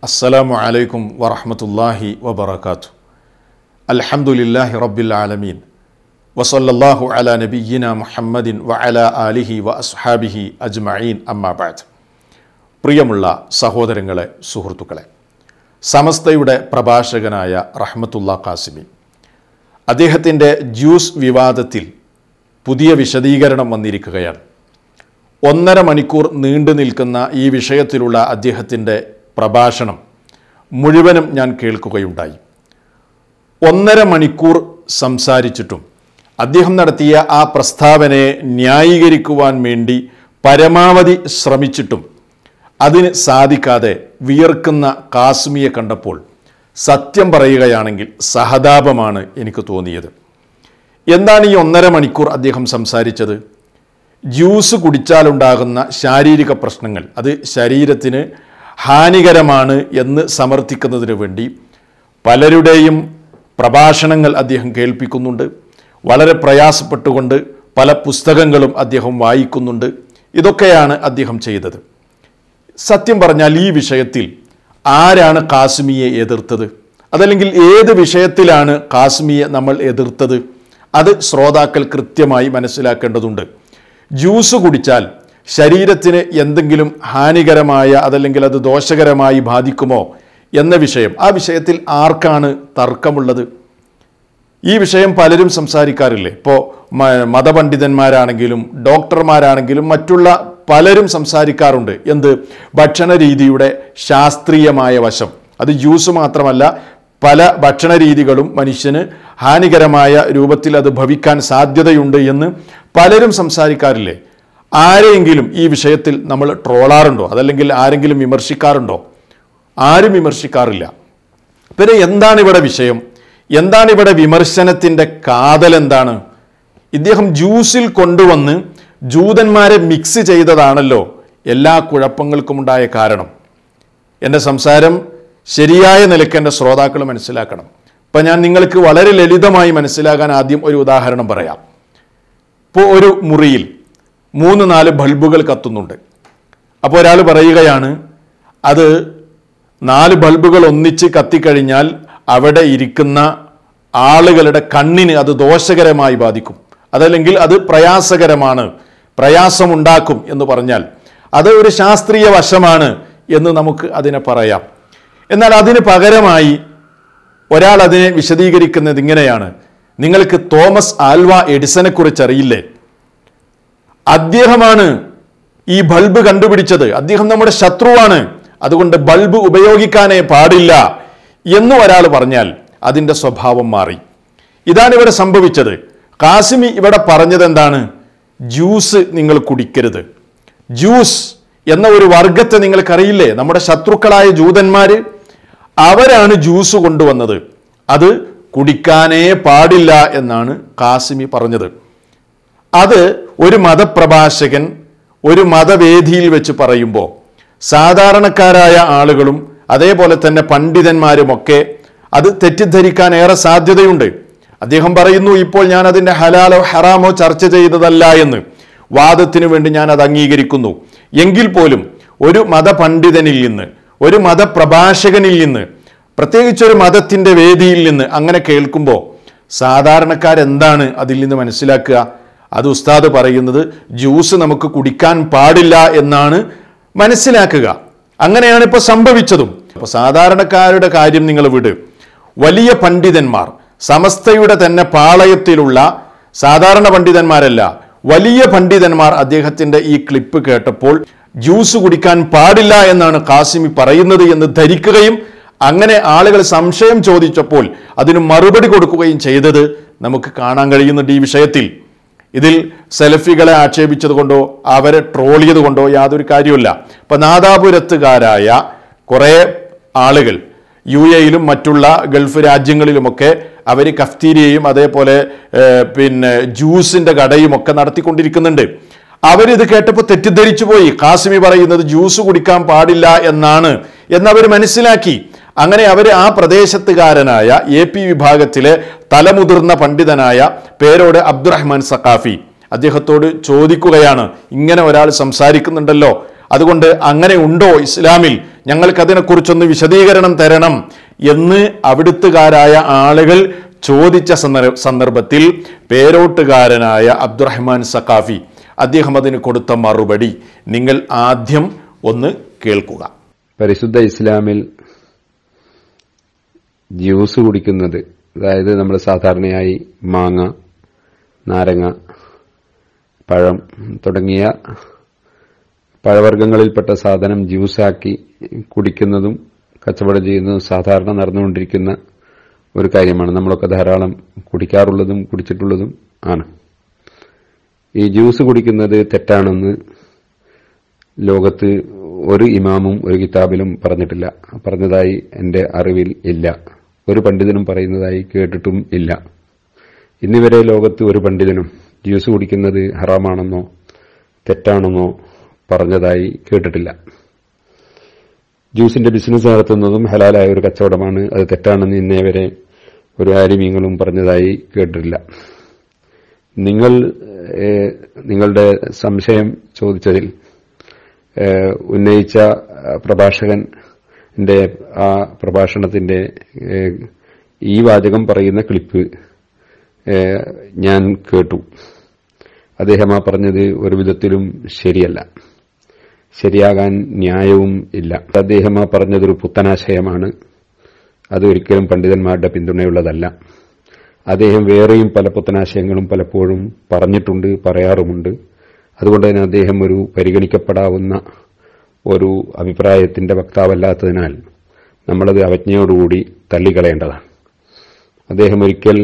അസ്സലാമു അലൈക്കും വറഹമത്തല്ലാഹി വബർക്കാത്തു അൽഹംദുലില്ലാഹി റബ്ബിൽ ആലമീൻ വസല്ലല്ലാഹു അല നബിയ്യിന മുഹമ്മദിൻ വ അല ആലിഹി വ അസ്ഹാബിഹി അജ്മഈൻ അമ്മാബാദ് പ്രിയമുള്ള സഹോദരങ്ങളെ സുഹൃത്തുക്കളെ സമസ്തയുടെ പ്രഭാഷകനായ റഹ്മത്തുള്ള കാസിമി അദ്ദേഹത്തിൻ്റെ ജ്യൂസ് വിവാദത്തിൽ പുതിയ വിശദീകരണം വന്നിരിക്കുകയാണ് ഒന്നര മണിക്കൂർ നീണ്ടു നിൽക്കുന്ന ഈ വിഷയത്തിലുള്ള അദ്ദേഹത്തിൻ്റെ പ്രഭാഷണം മുഴുവനും ഞാൻ കേൾക്കുകയുണ്ടായി ഒന്നര മണിക്കൂർ സംസാരിച്ചിട്ടും അദ്ദേഹം നടത്തിയ ആ പ്രസ്താവനയെ ന്യായീകരിക്കുവാൻ വേണ്ടി പരമാവധി ശ്രമിച്ചിട്ടും അതിന് സാധിക്കാതെ വിയർക്കുന്ന കാശ്മിയെ കണ്ടപ്പോൾ സത്യം പറയുകയാണെങ്കിൽ സഹതാപമാണ് എനിക്ക് തോന്നിയത് എന്താണ് ഈ ഒന്നര മണിക്കൂർ അദ്ദേഹം സംസാരിച്ചത് ജ്യൂസ് കുടിച്ചാലുണ്ടാകുന്ന ശാരീരിക പ്രശ്നങ്ങൾ അത് ശരീരത്തിന് ഹാനികരമാണ് എന്ന് സമർത്ഥിക്കുന്നതിന് വേണ്ടി പലരുടെയും പ്രഭാഷണങ്ങൾ അദ്ദേഹം കേൾപ്പിക്കുന്നുണ്ട് വളരെ പ്രയാസപ്പെട്ടുകൊണ്ട് പല പുസ്തകങ്ങളും അദ്ദേഹം വായിക്കുന്നുണ്ട് ഇതൊക്കെയാണ് അദ്ദേഹം ചെയ്തത് സത്യം പറഞ്ഞാൽ ഈ വിഷയത്തിൽ ആരാണ് കാശ്മിയെ എതിർത്തത് അതല്ലെങ്കിൽ ഏത് വിഷയത്തിലാണ് കാശ്മിയെ നമ്മൾ എതിർത്തത് അത് ശ്രോതാക്കൾ കൃത്യമായി മനസ്സിലാക്കേണ്ടതുണ്ട് ജ്യൂസ് കുടിച്ചാൽ ശരീരത്തിന് എന്തെങ്കിലും ഹാനികരമായ അതല്ലെങ്കിൽ അത് ദോഷകരമായി ബാധിക്കുമോ എന്ന വിഷയം ആ വിഷയത്തിൽ ആർക്കാണ് തർക്കമുള്ളത് ഈ വിഷയം പലരും സംസാരിക്കാറില്ലേ ഇപ്പോൾ മതപണ്ഡിതന്മാരാണെങ്കിലും ഡോക്ടർമാരാണെങ്കിലും മറ്റുള്ള പലരും സംസാരിക്കാറുണ്ട് എന്ത് ഭക്ഷണ രീതിയുടെ ശാസ്ത്രീയമായ വശം അത് ജ്യൂസ് മാത്രമല്ല പല ഭക്ഷണ രീതികളും മനുഷ്യന് ഹാനികരമായ രൂപത്തിൽ അത് ഭവിക്കാൻ സാധ്യതയുണ്ട് എന്ന് പലരും സംസാരിക്കാറില്ലേ ആരെയെങ്കിലും ഈ വിഷയത്തിൽ നമ്മൾ ട്രോളാറുണ്ടോ അതല്ലെങ്കിൽ ആരെങ്കിലും വിമർശിക്കാറുണ്ടോ ആരും വിമർശിക്കാറില്ല പിന്നെ എന്താണ് ഇവിടെ വിഷയം എന്താണ് ഇവിടെ വിമർശനത്തിൻ്റെ കാതൽ എന്താണ് ഇദ്ദേഹം ജ്യൂസിൽ കൊണ്ടുവന്ന് ജൂതന്മാരെ മിക്സ് ചെയ്തതാണല്ലോ എല്ലാ കുഴപ്പങ്ങൾക്കും ഉണ്ടായ കാരണം എൻ്റെ സംസാരം ശരിയായ നിലയ്ക്ക് എൻ്റെ ശ്രോതാക്കൾ മനസ്സിലാക്കണം ഇപ്പം ഞാൻ നിങ്ങൾക്ക് വളരെ ലളിതമായി മനസ്സിലാക്കാൻ ആദ്യം ഒരു ഉദാഹരണം പറയാം ഇപ്പോൾ ഒരു മുറിയിൽ മൂന്ന് നാല് ബൾബുകൾ കത്തുന്നുണ്ട് അപ്പോൾ ഒരാൾ പറയുകയാണ് അത് നാല് ബൾബുകൾ ഒന്നിച്ച് കത്തിക്കഴിഞ്ഞാൽ അവിടെ ഇരിക്കുന്ന ആളുകളുടെ കണ്ണിന് അത് ദോഷകരമായി ബാധിക്കും അതല്ലെങ്കിൽ അത് പ്രയാസകരമാണ് പ്രയാസമുണ്ടാക്കും എന്ന് പറഞ്ഞാൽ അത് ഒരു ശാസ്ത്രീയ വശമാണ് എന്ന് നമുക്ക് അതിനെ പറയാം എന്നാൽ അതിന് പകരമായി ഒരാൾ അതിനെ വിശദീകരിക്കുന്നത് ഇങ്ങനെയാണ് നിങ്ങൾക്ക് തോമസ് ആൽവ എഡിസനെ കുറിച്ച് അറിയില്ലേ അദ്ദേഹമാണ് ഈ ബൾബ് കണ്ടുപിടിച്ചത് അദ്ദേഹം നമ്മുടെ ശത്രുവാണ് അതുകൊണ്ട് ബൾബ് ഉപയോഗിക്കാനേ പാടില്ല എന്ന് ഒരാൾ പറഞ്ഞാൽ അതിൻ്റെ സ്വഭാവം മാറി ഇതാണ് ഇവിടെ സംഭവിച്ചത് കാസിമി ഇവിടെ പറഞ്ഞത് എന്താണ് ജ്യൂസ് നിങ്ങൾ കുടിക്കരുത് ജ്യൂസ് എന്ന ഒരു വർഗത്തെ നിങ്ങൾക്കറിയില്ലേ നമ്മുടെ ശത്രുക്കളായ ജൂതന്മാര് അവരാണ് ജ്യൂസ് കൊണ്ടുവന്നത് അത് കുടിക്കാനേ പാടില്ല എന്നാണ് കാസിമി പറഞ്ഞത് അത് ഒരു മതപ്രഭാഷകൻ ഒരു മതവേദിയിൽ വെച്ച് പറയുമ്പോൾ സാധാരണക്കാരായ ആളുകളും അതേപോലെ തന്നെ പണ്ഡിതന്മാരുമൊക്കെ അത് തെറ്റിദ്ധരിക്കാൻ ഏറെ സാധ്യതയുണ്ട് അദ്ദേഹം പറയുന്നു ഇപ്പോൾ ഞാൻ അതിൻ്റെ ഹലാലോ ഹറാമോ ചർച്ച ചെയ്തതല്ല എന്ന് വാദത്തിനു വേണ്ടി ഞാൻ അത് അംഗീകരിക്കുന്നു എങ്കിൽ പോലും ഒരു മതപണ്ഡിതനിൽ നിന്ന് ഒരു മതപ്രഭാഷകനിൽ നിന്ന് പ്രത്യേകിച്ച് ഒരു മതത്തിൻ്റെ വേദിയിൽ നിന്ന് അങ്ങനെ കേൾക്കുമ്പോൾ സാധാരണക്കാരെന്താണ് അതിൽ നിന്ന് മനസ്സിലാക്കുക അത് ഉസ്താദ് പറയുന്നത് ജ്യൂസ് നമുക്ക് കുടിക്കാൻ പാടില്ല എന്നാണ് മനസ്സിലാക്കുക അങ്ങനെയാണ് ഇപ്പോൾ സംഭവിച്ചതും അപ്പോൾ സാധാരണക്കാരുടെ കാര്യം നിങ്ങൾ വിട് വലിയ പണ്ഡിതന്മാർ സമസ്തയുടെ തന്നെ പാളയത്തിലുള്ള സാധാരണ പണ്ഡിതന്മാരല്ല വലിയ പണ്ഡിതന്മാർ അദ്ദേഹത്തിൻ്റെ ഈ ക്ലിപ്പ് കേട്ടപ്പോൾ ജ്യൂസ് കുടിക്കാൻ പാടില്ല എന്നാണ് കാസിമി പറയുന്നത് എന്ന് ധരിക്കുകയും അങ്ങനെ ആളുകൾ സംശയം ചോദിച്ചപ്പോൾ അതിന് മറുപടി കൊടുക്കുകയും ചെയ്തത് നമുക്ക് കാണാൻ കഴിയുന്നുണ്ട് ഈ വിഷയത്തിൽ ഇതിൽ സെൽഫികളെ ആക്ഷേപിച്ചത് കൊണ്ടോ അവരെ ട്രോളിയത് കൊണ്ടോ യാതൊരു കാര്യമില്ല ഇപ്പൊ നാദാപുരത്തുകാരായ കുറേ ആളുകൾ യു എയിലും മറ്റുള്ള ഗൾഫ് രാജ്യങ്ങളിലുമൊക്കെ അവർ കഫ്തീരിയയും അതേപോലെ പിന്നെ ജ്യൂസിന്റെ കടയും ഒക്കെ നടത്തിക്കൊണ്ടിരിക്കുന്നുണ്ട് അവരിത് കേട്ടപ്പോൾ തെറ്റിദ്ധരിച്ചു പോയി കാസിമി പറയുന്നത് ജ്യൂസ് കുടിക്കാൻ പാടില്ല എന്നാണ് എന്നവർ മനസ്സിലാക്കി അങ്ങനെ അവർ ആ പ്രദേശത്തുകാരനായ എ പി വിഭാഗത്തിലെ തലമുതിർന്ന പണ്ഡിതനായ പേരോട് അബ്ദുറഹ്മാൻ സഖാഫി അദ്ദേഹത്തോട് ചോദിക്കുകയാണ് ഇങ്ങനെ ഒരാൾ സംസാരിക്കുന്നുണ്ടല്ലോ അതുകൊണ്ട് അങ്ങനെ ഉണ്ടോ ഇസ്ലാമിൽ ഞങ്ങൾക്കതിനെക്കുറിച്ചൊന്ന് വിശദീകരണം തരണം എന്ന് അവിടുത്തുകാരായ ആളുകൾ ചോദിച്ച സന്ദർ- സന്ദർഭത്തിൽ പേരോട്ടുകാരനായ അബ്ദുറഹ്മാൻ സഖാഫി അദ്ദേഹം അതിന് കൊടുത്ത മറുപടി നിങ്ങൾ ആദ്യം ഒന്ന് കേൾക്കുക പരിശുദ്ധ ഇസ്ലാമിൽ ജ്യൂസ് കുടിക്കുന്നത് അതായത് നമ്മൾ സാധാരണയായി മാങ്ങ നാരങ്ങ പഴം തുടങ്ങിയ പഴവർഗ്ഗങ്ങളിൽപ്പെട്ട സാധനം ജ്യൂസാക്കി കുടിക്കുന്നതും കച്ചവടം ചെയ്യുന്നതും സാധാരണ നടന്നുകൊണ്ടിരിക്കുന്ന ഒരു കാര്യമാണ് നമ്മളൊക്കെ ധാരാളം കുടിക്കാറുള്ളതും കുടിച്ചിട്ടുള്ളതും ആണ് ഈ ജ്യൂസ് കുടിക്കുന്നത് തെറ്റാണെന്ന് ലോകത്ത് ഒരു ഇമാമും ഒരു കിതാബിലും പറഞ്ഞിട്ടില്ല പറഞ്ഞതായി എന്റെ അറിവിൽ ഇല്ല ഒരു പണ്ഡിതനും പറയുന്നതായി കേട്ടിട്ടും ഇല്ല ഇന്നിവരെ ലോകത്ത് ഒരു പണ്ഡിതനും ജ്യൂസ് കുടിക്കുന്നത് ഹറാമാണെന്നോ തെറ്റാണെന്നോ പറഞ്ഞതായി കേട്ടിട്ടില്ല ജ്യൂസിന്റെ ബിസിനസ് നടത്തുന്നതും ഹലാലായ ഒരു കച്ചവടമാണ് അത് തെറ്റാണെന്ന് ഇന്നേ വരെ ഒരു ആരിമീങ്ങളും പറഞ്ഞതായി കേട്ടിട്ടില്ല നിങ്ങൾ ഏഹ്, നിങ്ങളുടെ സംശയം ചോദിച്ചതിൽ ഏഹ്, ഉന്നയിച്ച അഹ്, പ്രഭാഷകന്റെ ആ പ്രഭാഷണത്തിന്റെ ഏഹ്, ഈ വാചകം പറയുന്ന ക്ലിപ്പ് ഏഹ്, ഞാൻ കേട്ടു അദ്ദേഹം ആ പറഞ്ഞത് ഒരു വിധത്തിലും ശരിയല്ല ശരിയാകാൻ ന്യായവും ഇല്ല അദ്ദേഹം ആ പറഞ്ഞതൊരു പുത്തനാശയമാണ് അത് ഒരിക്കലും പണ്ഡിതന്മാരുടെ പിന്തുണയുള്ളതല്ല അദ്ദേഹം വേറെയും പല പുത്തനാശയങ്ങളും പലപ്പോഴും പറഞ്ഞിട്ടുണ്ട് പറയാറുമുണ്ട് അതുകൊണ്ട് തന്നെ അദ്ദേഹം ഒരു പരിഗണിക്കപ്പെടാവുന്ന ഒരു അഭിപ്രായത്തിന്റെ വക്താവല്ലാത്തതിനാൽ നമ്മളത് അവജ്ഞയോടുകൂടി തള്ളിക്കളയേണ്ടതാണ് അദ്ദേഹം ഒരിക്കൽ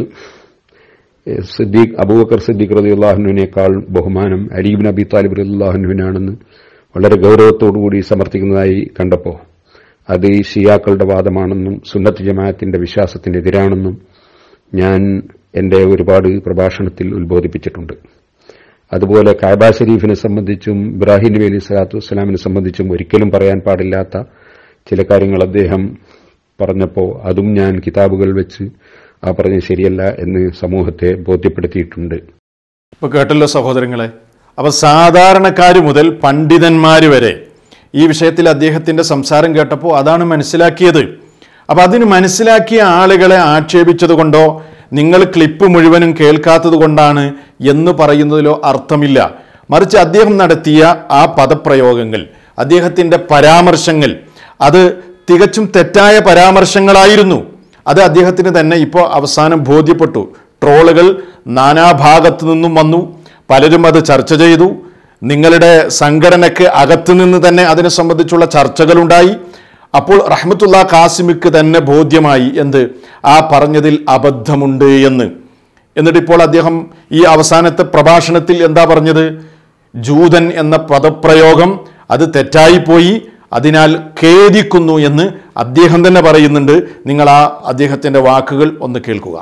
ഏഹ്, സിദ്ദീഖ് അബൂബക്കർ സിദ്ദീഖ് റതി അള്ളാഹുവിനേക്കാൾ ബഹുമാനം അലീബിൻ അബി താലിബ് റതി അള്ളാഹുവിനാണെന്ന് വളരെ ഗൗരവത്തോടുകൂടി സമർത്ഥിക്കുന്നതായി കണ്ടപ്പോൾ അത് ഈ ഷിയാക്കളുടെ വാദമാണെന്നും സുന്നത്ത് ജമാഅത്തിന്റെ വിശ്വാസത്തിനെതിരാണെന്നും ഞാൻ എന്റെ ഒരുപാട് പ്രഭാഷണത്തിൽ ഉത്ബോധിപ്പിച്ചിട്ടുണ്ട് അതുപോലെ കാബ ഷരീഫിനെ സംബന്ധിച്ചും ഇബ്രാഹിം നബി അലൈഹി സ്വലാത്തു വസ്സലാമിനെ സംബന്ധിച്ചും ഒരിക്കലും പറയാൻ പാടില്ലാത്ത ചില കാര്യങ്ങൾ അദ്ദേഹം പറഞ്ഞപ്പോൾ അതും ഞാൻ കിതാബുകൾ വെച്ച് ആ പറഞ്ഞത് ശരിയല്ല എന്ന് സമൂഹത്തെ ബോധ്യപ്പെടുത്തിയിട്ടുണ്ട് ഇപ്പൊ കേട്ടല്ലോ സഹോദരങ്ങളെ അപ്പൊ സാധാരണക്കാർ മുതൽ പണ്ഡിതന്മാർ വരെ ഈ വിഷയത്തിൽ അദ്ദേഹത്തിന്റെ സംസാരം കേട്ടപ്പോൾ അതാണ് മനസ്സിലാക്കിയത് അപ്പൊ അതിന് മനസ്സിലാക്കിയ ആളുകളെ ആക്ഷേപിച്ചത് കൊണ്ടോ നിങ്ങൾ ക്ലിപ്പ് മുഴുവനും കേൾക്കാത്തത് കൊണ്ടാണ് എന്ന് പറയുന്നതിലോ അർത്ഥമില്ല മറിച്ച് അദ്ദേഹം നടത്തിയ ആ പദപ്രയോഗങ്ങൾ അദ്ദേഹത്തിന്റെ പരാമർശങ്ങൾ അത് തികച്ചും തെറ്റായ പരാമർശങ്ങളായിരുന്നു അത് അദ്ദേഹത്തിന് തന്നെ ഇപ്പോൾ അവസാനം ബോധ്യപ്പെട്ടു ട്രോളുകൾ നാനാഭാഗത്തു നിന്നും വന്നു പലരും അത് ചർച്ച ചെയ്തു നിങ്ങളുടെ സംഘടനയ്ക്ക് അകത്തു നിന്ന് തന്നെ അതിനെ സംബന്ധിച്ചുള്ള ചർച്ചകളുണ്ടായി അപ്പോൾ റഹ്മത്തുള്ള കാസിമിക്ക് തന്നെ ബോധ്യമായി എന്ത് ആ പറഞ്ഞതിൽ അബദ്ധമുണ്ട് എന്ന് എന്നിട്ട് ഇപ്പോൾ അദ്ദേഹം ഈ അവസാനത്തെ പ്രഭാഷണത്തിൽ എന്താ പറഞ്ഞത് ജൂതൻ എന്ന പദപ്രയോഗം അത് തെറ്റായിപ്പോയി അതിനാൽ ഖേദിക്കുന്നു എന്ന് അദ്ദേഹം തന്നെ പറയുന്നുണ്ട് നിങ്ങൾ ആ അദ്ദേഹത്തിന്റെ വാക്കുകൾ ഒന്ന് കേൾക്കുക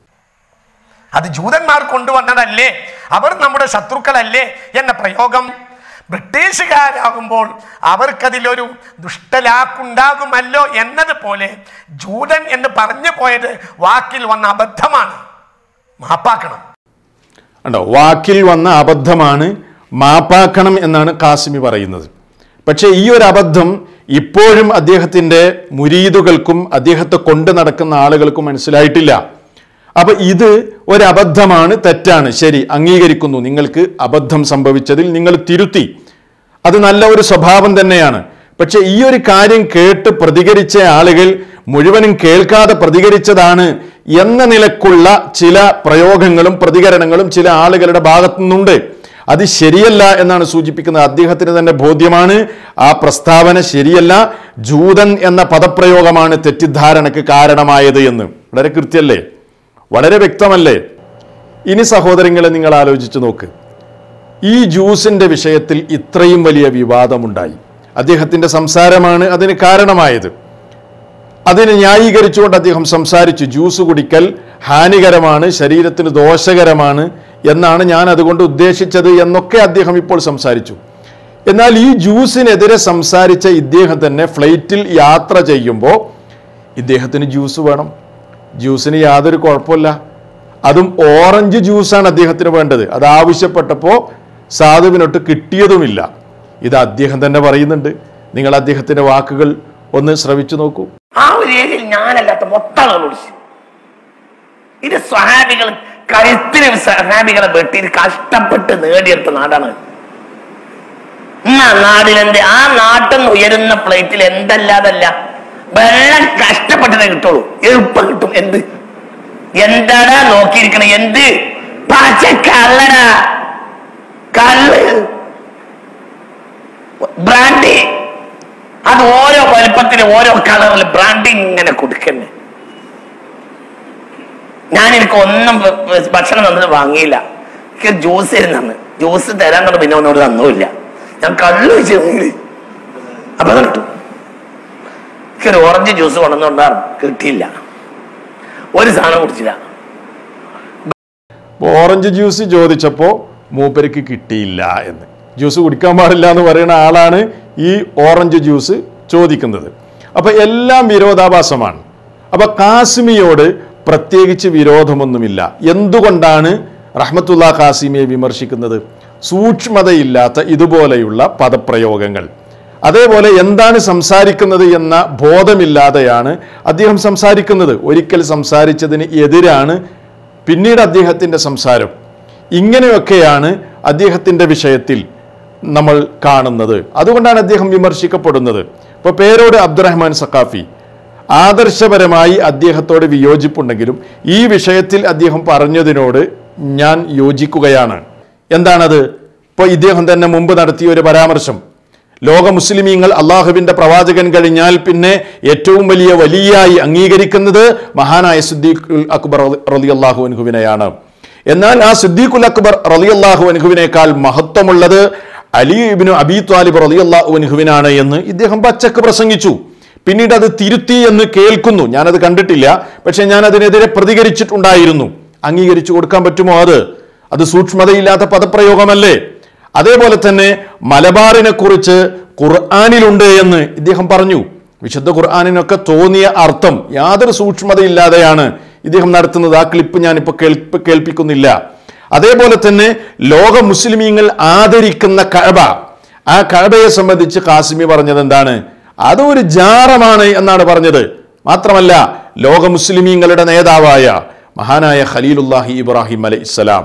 അത് ജൂതന്മാർ കൊണ്ടുവന്നതല്ലേ അവർ നമ്മുടെ ശത്രുക്കളല്ലേ എന്ന പ്രയോഗം ബ്രിട്ടീഷുകാരാകുമ്പോൾ അവർക്കതിലൊരു ദുഷ്ടലാക്കുണ്ടാകുമല്ലോ എന്നതുപോലെ ജൂതൻ എന്ന് പറഞ്ഞു പോയത് വാക്കിൽ വന്ന അബദ്ധമാണ് മാപ്പാക്കണം ഉണ്ടോ വാക്കിൽ വന്ന അബദ്ധമാണ് മാപ്പാക്കണം എന്നാണ് കാസിമി പറയുന്നത് പക്ഷേ ഈ ഒരു അബദ്ധം ഇപ്പോഴും അദ്ദേഹത്തിന്റെ മുരീദുകൾക്കും അദ്ദേഹത്തെ കൊണ്ട് നടക്കുന്ന ആളുകൾക്കും മനസ്സിലായിട്ടില്ല അപ്പൊ ഇത് ഒരു അബദ്ധമാണ് തെറ്റാണ് ശരി അംഗീകരിക്കുന്നു നിങ്ങൾക്ക് അബദ്ധം സംഭവിച്ചതിൽ നിങ്ങൾ തിരുത്തി അത് നല്ല ഒരു സ്വഭാവം തന്നെയാണ് പക്ഷെ ഈ ഒരു കാര്യം കേട്ട് പ്രതികരിച്ച ആളുകൾ മുഴുവനും കേൾക്കാതെ പ്രതികരിച്ചതാണ് എന്ന നിലക്കുള്ള ചില പ്രയോഗങ്ങളും പ്രതികരണങ്ങളും ചില ആളുകളുടെ ഭാഗത്തു നിന്നുണ്ട് അത് ശരിയല്ല എന്നാണ് സൂചിപ്പിക്കുന്നത് അദ്ദേഹത്തിന് തന്നെ ബോധ്യമാണ് ആ പ്രസ്താവന ശരിയല്ല ജൂതൻ എന്ന പദപ്രയോഗമാണ് തെറ്റിദ്ധാരണയ്ക്ക് കാരണമായത് എന്ന് വളരെ കൃത്യല്ലേ വളരെ വ്യക്തമല്ലേ ഇനി സഹോദരങ്ങളെ നിങ്ങൾ ആലോചിച്ച് നോക്ക് ഈ ജ്യൂസിന്റെ വിഷയത്തിൽ ഇത്രയും വലിയ വിവാദമുണ്ടായി അദ്ദേഹത്തിന്റെ സംസാരമാണ് അതിന് കാരണമായത് അതിനെ ന്യായീകരിച്ചുകൊണ്ട് അദ്ദേഹം സംസാരിച്ചു ജ്യൂസ് കുടിക്കൽ ഹാനികരമാണ് ശരീരത്തിന് ദോഷകരമാണ് എന്നാണ് ഞാൻ അതുകൊണ്ട് ഉദ്ദേശിച്ചത് എന്നൊക്കെ അദ്ദേഹം ഇപ്പോൾ സംസാരിച്ചു എന്നാൽ ഈ ജ്യൂസിനെതിരെ സംസാരിച്ച ഇദ്ദേഹം തന്നെ ഫ്ലൈറ്റിൽ യാത്ര ചെയ്യുമ്പോൾ ഇദ്ദേഹത്തിന് ജ്യൂസ് വേണം ജ്യൂസിന് യാതൊരു കുഴപ്പമില്ല അതും ഓറഞ്ച് ജ്യൂസാണ് അദ്ദേഹത്തിന് വേണ്ടത് അത് ആവശ്യപ്പെട്ടപ്പോൾ സാധുവിനൊട്ട് കിട്ടിയതുമില്ല ഇത് അദ്ദേഹം തന്നെ പറയുന്നുണ്ട് നിങ്ങൾ അദ്ദേഹത്തിന്റെ വാക്കുകൾ ഒന്ന് ശ്രവിച്ചു നോക്കൂ ആ ഒരു ഏരിയയിൽ ഞാനല്ലാത്ത മൊത്തം ആളുകൾ ഓടിച്ചു ഇത് സ്വഹാബികൾ കഴുത്തിന് സ്വഹാബികളെ വെട്ടി കഷ്ടപ്പെട്ട് നേടിയെടുത്ത നാടാണ് ഉം, ആ നാടിലെന്ത് ആ നാട്ടിൽ നിന്ന് ഉയരുന്ന പ്ലേറ്റിൽ എന്തല്ലാതല്ല വെള്ളം കഷ്ടപ്പെട്ടതേ കിട്ടുള്ളൂ എളുപ്പം കിട്ടും എന്ത് എന്താടാ നോക്കിയിരിക്കണ എന്ത് പച്ച കള്ളടാ കള്ള് ബ്രാൻഡി അത് ഓരോ വലുപ്പത്തിന് ഓരോ കളറിൽ ബ്രാൻഡി ഇങ്ങനെ കൊടുക്കന്നെ ഞാൻ എനിക്ക് ഒന്നും ഭ- ഭ- ഭക്ഷണം തന്നത് വാങ്ങിയില്ല എനിക്ക് ജ്യൂസ് തരുന്നു ജ്യൂസ് തരാൻ തന്നെ പിന്നെ ഒന്നോട് തന്നുമില്ല ഞാൻ കള്ളു വെച്ച് തന്നില്ല. അപ്പൊ അത് കിട്ടും എനിക്കൊരു ഓറഞ്ച് ജ്യൂസ് കൊണ്ടുവന്നുണ്ടായിരുന്നു കിട്ടിയില്ല ഒരു സാധനം കുടിച്ചില്ല അപ്പോൾ ഓറഞ്ച് ജ്യൂസ് ചോദിച്ചപ്പോൾ മൂപ്പർക്ക് കിട്ടിയില്ല എന്ന് ജ്യൂസ് കുടിക്കാൻ പാടില്ല എന്ന് പറയുന്ന ആളാണ് ഈ ഓറഞ്ച് ജ്യൂസ് ചോദിക്കുന്നത് അപ്പൊ എല്ലാം വിരോധാഭാസമാണ് അപ്പൊ കാസിമിയോട് പ്രത്യേകിച്ച് വിരോധമൊന്നുമില്ല എന്തുകൊണ്ടാണ് റഹ്മത്തുള്ള കാസിമിയെ വിമർശിക്കുന്നത് സൂക്ഷ്മതയില്ലാത്ത ഇതുപോലെയുള്ള പദപ്രയോഗങ്ങൾ അതേപോലെ എന്താണ് സംസാരിക്കുന്നത് എന്ന ബോധമില്ലാതെയാണ് അദ്ദേഹം സംസാരിക്കുന്നത് ഒരിക്കൽ സംസാരിച്ചതിന് എതിരാണ് പിന്നീട് അദ്ദേഹത്തിൻ്റെ സംസാരം ഇങ്ങനെയൊക്കെയാണ് അദ്ദേഹത്തിൻ്റെ വിഷയത്തിൽ നമ്മൾ കാണുന്നത് അതുകൊണ്ടാണ് അദ്ദേഹം വിമർശിക്കപ്പെടുന്നത് ഇപ്പോൾ പേരോട് അബ്ദുറഹ്മാൻ സക്കാഫി ആദർശപരമായി അദ്ദേഹത്തോട് വിയോജിപ്പുണ്ടെങ്കിലും ഈ വിഷയത്തിൽ അദ്ദേഹം പറഞ്ഞതിനോട് ഞാൻ യോജിക്കുകയാണ് എന്താണത് ഇപ്പോൾ ഇദ്ദേഹം തന്നെ മുമ്പ് നടത്തിയ ഒരു പരാമർശം ലോക മുസ്ലിമീങ്ങൾ അള്ളാഹുവിന്റെ പ്രവാചകൻ കഴിഞ്ഞാൽ പിന്നെ ഏറ്റവും വലിയ വലിയായി അംഗീകരിക്കുന്നത് മഹാനായ സിദ്ദീഖുൽ അക്ബർ റലി അള്ളാഹു അൻഹുവിനെയാണ് എന്നാൽ ആ സിദ്ദീഖുൽ അക്ബർ റലി അള്ളാഹു അൻഹുവിനേക്കാൾ മഹത്വമുള്ളത് അലി ഇബ്നു അബി താലിബ് റലി അള്ളാഹു അൻഹുവിനാണ് എന്ന് ഇദ്ദേഹം പച്ചക്ക് പ്രസംഗിച്ചു പിന്നീട് അത് തിരുത്തി എന്ന് കേൾക്കുന്നു ഞാനത് കണ്ടിട്ടില്ല പക്ഷെ ഞാൻ അതിനെതിരെ പ്രതികരിച്ചിട്ടുണ്ടായിരുന്നു അംഗീകരിച്ചു കൊടുക്കാൻ പറ്റുമോ അത് അത് സൂക്ഷ്മതയില്ലാത്ത പദപ്രയോഗമല്ലേ അതേപോലെ തന്നെ മലബാറിനെ കുറിച്ച് ഖുർആാനിലുണ്ട് എന്ന് ഇദ്ദേഹം പറഞ്ഞു വിശുദ്ധ ഖുർആാനിനൊക്കെ തോന്നിയ അർത്ഥം യാതൊരു സൂക്ഷ്മതയില്ലാതെയാണ് ഇദ്ദേഹം നടത്തുന്നത് ആ ക്ലിപ്പ് ഞാനിപ്പോൾ കേൾപ്പ കേൾപ്പിക്കുന്നില്ല അതേപോലെ തന്നെ ലോക മുസ്ലിമീങ്ങൾ ആദരിക്കുന്ന കഴബ ആ കഴബയെ സംബന്ധിച്ച് കാസിമി പറഞ്ഞത് എന്താണ് അതൊരു ജാറമാണ് എന്നാണ് പറഞ്ഞത് മാത്രമല്ല ലോക മുസ്ലിമീങ്ങളുടെ നേതാവായ മഹാനായ ഖലീലുല്ലാഹി ഇബ്രാഹിം അലൈഹി ഇസ്ലാം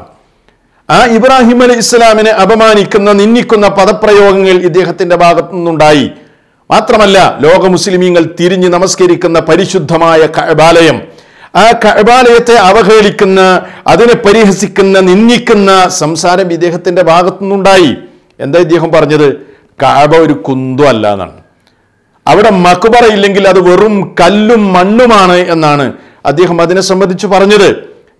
ആ ഇബ്രാഹിം അലി ഇസ്ലാമിനെ അപമാനിക്കുന്ന നിന്ദിക്കുന്ന പദപ്രയോഗങ്ങൾ ഇദ്ദേഹത്തിന്റെ ഭാഗത്തു നിന്നുണ്ടായി മാത്രമല്ല ലോക മുസ്ലിമീങ്ങൾ തിരിഞ്ഞ് നമസ്കരിക്കുന്ന പരിശുദ്ധമായ കഅബാലയം ആ കഅബാലയത്തെ അവഹേളിക്കുന്ന അതിനെ പരിഹസിക്കുന്ന നിന്ദിക്കുന്ന സംസാരം ഇദ്ദേഹത്തിന്റെ ഭാഗത്തു നിന്നുണ്ടായി എന്താ ഇദ്ദേഹം പറഞ്ഞത് കഅബ ഒരു കുന്തു അല്ല എന്നാണ് അവിടെ മക്ബറ ഇല്ലെങ്കിൽ അത് വെറും കല്ലും മണ്ണുമാണ് എന്നാണ് അദ്ദേഹം അതിനെ സംബന്ധിച്ച് പറഞ്ഞത്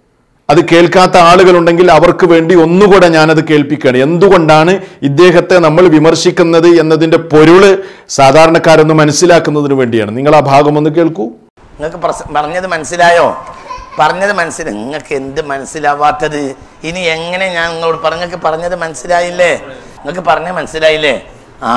അത് കേൾക്കാത്ത ആളുകളുണ്ടെങ്കിൽ അവർക്ക് വേണ്ടി ഒന്നുകൂടെ ഞാനത് കേൾപ്പിക്കുകയാണ് എന്തുകൊണ്ടാണ് ഇദ്ദേഹത്തെ നമ്മൾ വിമർശിക്കുന്നത് എന്നതിന്റെ പൊരുള് സാധാരണക്കാരൊന്ന് മനസ്സിലാക്കുന്നതിന് വേണ്ടിയാണ് നിങ്ങൾ ആ ഭാഗം ഒന്ന് കേൾക്കൂ നിങ്ങൾക്ക് പ്രസ- പറഞ്ഞത് മനസ്സിലായോ പറഞ്ഞത് മനസ്സിലായി നിങ്ങൾക്ക് എന്ത് മനസ്സിലാവാത്തത് ഇനി എങ്ങനെ ഞാൻ നിങ്ങളോട് പറഞ്ഞൊക്കെ പറഞ്ഞത് മനസ്സിലായില്ലേ നിങ്ങൾക്ക് പറഞ്ഞത് മനസ്സിലായില്ലേ ആ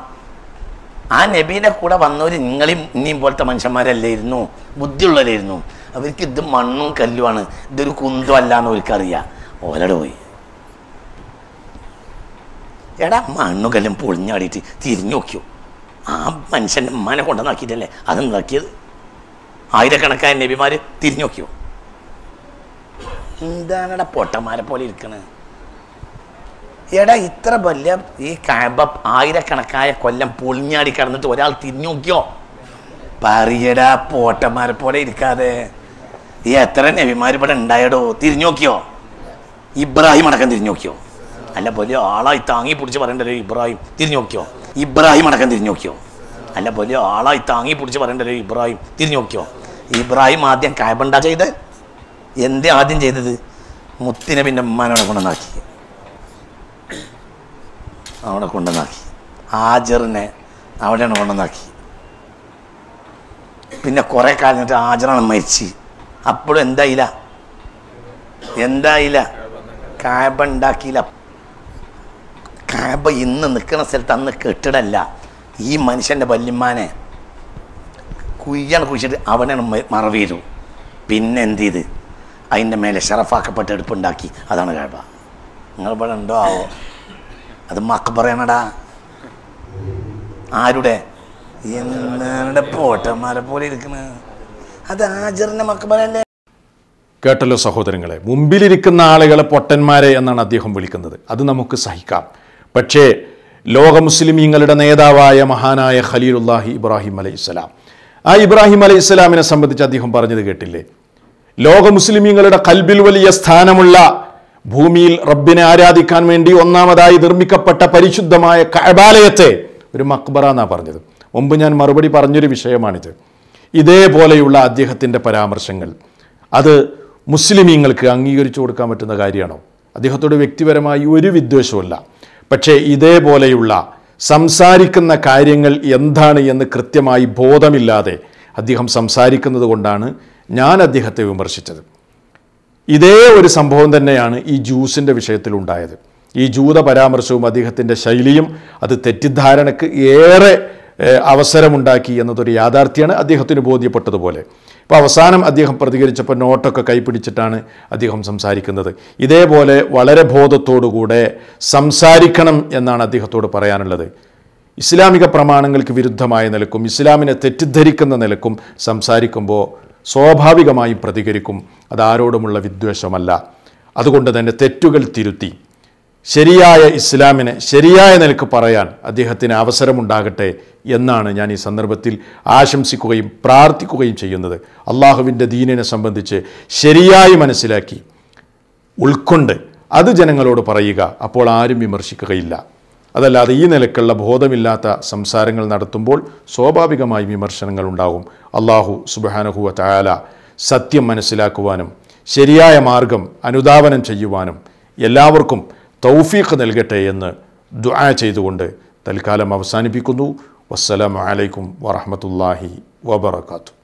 ആ നബീന്റെ കൂടെ വന്നവര് നിങ്ങളെയും ഇനിയും പോലത്തെ മനുഷ്യന്മാരല്ലായിരുന്നു ബുദ്ധിയുള്ളവരായിരുന്നു അവർക്ക് ഇത് മണ്ണും കല്ലുമാണ് ഇതൊരു കുന്തും അല്ല എന്ന് അവർക്കറിയാം ഓലടെ പോയി എടാ മണ്ണും കല്ലും പൊളിഞ്ഞാടിയിട്ട് തിരിഞ്ഞു നോക്കിയോ ആ മനുഷ്യൻ്റെ ഉമ്മാനെ കൊണ്ടുവന്നാക്കിയിട്ടല്ലേ അതുണ്ടാക്കിയത് ആയിരക്കണക്കായ നബിമാര് തിരിഞ്ഞു നോക്കിയോ എന്താണടാ പൊട്ടന്മാരെ പോലെ ഇരിക്കണത് എടാ ഇത്ര വലിയ ഈ കാബ ആയിരക്കണക്കായ കൊല്ലം പൊളിഞ്ഞാടി കിടന്നിട്ട് ഒരാൾ തിരിഞ്ഞു നോക്കിയോ പറയടാ പോട്ടന്മാരെ പോലെ ഇരിക്കാതെ ഈ എത്ര നബിമാർ ഇവിടെ ഉണ്ടായടോ തിരിഞ്ഞു നോക്കിയോ ഇബ്രാഹിം അടക്കം തിരിഞ്ഞു നോക്കിയോ അല്ല വലിയ ആളായി താങ്ങി പിടിച്ച് പറയണ്ടല്ലോ ഇബ്രാഹിം തിരിഞ്ഞു നോക്കിയോ ഇബ്രാഹിം അടക്കം തിരിഞ്ഞു നോക്കിയോ അല്ല വലിയ ആളായി താങ്ങി പിടിച്ച് പറയണ്ടല്ലോ ഇബ്രാഹിം തിരിഞ്ഞു നോക്കിയോ ഇബ്രാഹിം ആദ്യം കായബണ്ട ചെയ്ത് എന്ത് ആദ്യം ചെയ്തത് മുത്തിനെ പിന്നെ ഉമ്മാനോടെ കൊണ്ടുവന്നാക്കി അവിടെ കൊണ്ടുവന്നാക്കി ആജറിനെ അവിടെയാണ് കൊണ്ടുവന്നാക്കി പിന്നെ കുറെ കാലം കഴിഞ്ഞിട്ട് ആജറാണ് മരിച്ച് അപ്പോഴും എന്തായില്ല എന്തായില്ല കായബ ഉണ്ടാക്കിയില്ല കായബ ഇന്ന് നിൽക്കുന്ന സ്ഥലത്ത് അന്ന് കെട്ടിടല്ല ഈ മനുഷ്യൻ്റെ വല്യമ്മാനെ കുയ്യാണ് കുഴിച്ചിട്ട് അവിടെയാണ് മ- മറവ് ചെയ്തു പിന്നെ എന്ത് ചെയ്ത് അതിൻ്റെ മേലെ ഷറഫാക്കപ്പെട്ട എടുപ്പുണ്ടാക്കി അതാണ് കായബ നിങ്ങൾ ഇവിടെ ഉണ്ടോ ആവോ അത് മക്ബറയാണടാ ആരുടെ എന്താണ് പോട്ടന്മാരെ പോലെ ഇരിക്കണ അത് ആചരണ മക്കബറല്ലേ കേട്ടല്ലോ സഹോദരങ്ങളെ മുമ്പിലിരിക്കുന്ന ആളുകളെ പൊട്ടന്മാരെ എന്നാണ് അദ്ദേഹം വിളിക്കുന്നത് അത് നമുക്ക് സഹിക്കാം പക്ഷേ ലോക മുസ്ലിമീങ്ങളുടെ നേതാവായ മഹാനായ ഖലീലുല്ലാഹി ഇബ്രാഹിം അലൈഹി ഇസ്ലാം ആ ഇബ്രാഹിം അലൈഹി ഇസ്ലാമിനെ സംബന്ധിച്ച് അദ്ദേഹം പറഞ്ഞത് കേട്ടില്ലേ ലോക മുസ്ലിമീങ്ങളുടെ കൽബിൽ വലിയ സ്ഥാനമുള്ള ഭൂമിയിൽ റബ്ബിനെ ആരാധിക്കാൻ വേണ്ടി ഒന്നാമതായി നിർമ്മിക്കപ്പെട്ട പരിശുദ്ധമായ കഅബാലയത്തെ ഒരു മക്ബറ എന്നാ പറഞ്ഞത് മുമ്പ് ഞാൻ മറുപടി പറഞ്ഞൊരു വിഷയമാണിത് ഇതേപോലെയുള്ള അദ്ദേഹത്തിൻ്റെ പരാമർശങ്ങൾ അത് മുസ്ലിമീങ്ങൾക്ക് അംഗീകരിച്ചു കൊടുക്കാൻ പറ്റുന്ന കാര്യമാണോ അദ്ദേഹത്തോട് വ്യക്തിപരമായി ഒരു വിദ്വേഷവുമില്ല പക്ഷേ ഇതേപോലെയുള്ള സംസാരിക്കുന്ന കാര്യങ്ങൾ എന്താണ് എന്ന് കൃത്യമായി ബോധമില്ലാതെ അദ്ദേഹം സംസാരിക്കുന്നത് കൊണ്ടാണ് ഞാൻ അദ്ദേഹത്തെ വിമർശിച്ചത് ഇതേ ഒരു സംഭവം തന്നെയാണ് ഈ ജ്യൂസിൻ്റെ വിഷയത്തിലുണ്ടായത് ഈ ജൂത പരാമർശവും അദ്ദേഹത്തിൻ്റെ ശൈലിയും അത് തെറ്റിദ്ധാരണക്ക് ഏറെ ഏഹ്, അവസരമുണ്ടാക്കി എന്നതൊരു യാഥാർത്ഥ്യമാണ് അദ്ദേഹത്തിന് ബോധ്യപ്പെട്ടതുപോലെ ഇപ്പോൾ അവസാനം അദ്ദേഹം പ്രതികരിച്ചപ്പോൾ നോട്ടൊക്കെ കൈപ്പിടിച്ചിട്ടാണ് അദ്ദേഹം സംസാരിക്കുന്നത് ഇതേപോലെ വളരെ ബോധത്തോടുകൂടെ സംസാരിക്കണം എന്നാണ് അദ്ദേഹത്തോട് പറയാനുള്ളത് ഇസ്ലാമിക പ്രമാണങ്ങൾക്ക് വിരുദ്ധമായ നിലക്കും ഇസ്ലാമിനെ തെറ്റിദ്ധരിക്കുന്ന നിലക്കും സംസാരിക്കുമ്പോൾ സ്വാഭാവികമായും പ്രതികരിക്കും അതാരോടുമുള്ള വിദ്വേഷമല്ല അതുകൊണ്ട് തന്നെ തെറ്റുകൾ തിരുത്തി ശരിയായ ഇസ്ലാമിനെ ശരിയായ നിലക്ക് പറയാൻ അദ്ദേഹത്തിന് അവസരമുണ്ടാകട്ടെ എന്നാണ് ഞാൻ ഈ സന്ദർഭത്തിൽ ആശംസിക്കുകയും പ്രാർത്ഥിക്കുകയും ചെയ്യുന്നത് അള്ളാഹുവിൻ്റെ ദീനിനെ സംബന്ധിച്ച് ശരിയായി മനസ്സിലാക്കി ഉൾക്കൊണ്ട് അത് ജനങ്ങളോട് പറയുക അപ്പോൾ ആരും വിമർശിക്കുകയില്ല അതല്ലാതെ ഈ നിലക്കുള്ള ബോധമില്ലാത്ത സംസാരങ്ങൾ നടത്തുമ്പോൾ സ്വാഭാവികമായും വിമർശനങ്ങൾ ഉണ്ടാകും അള്ളാഹു സുബാനഹുവ തയാല സത്യം മനസ്സിലാക്കുവാനും ശരിയായ മാർഗം അനുധാവനം ചെയ്യുവാനും എല്ലാവർക്കും തൗഫീഖ് നൽകട്ടെ എന്ന് ദുആ ചെയ്തുകൊണ്ട് തൽക്കാലം അവസാനിപ്പിക്കുന്നു വസ്സലാമു അലൈക്കും വറഹമത്തല്ലാഹി വബർക്കാത്തു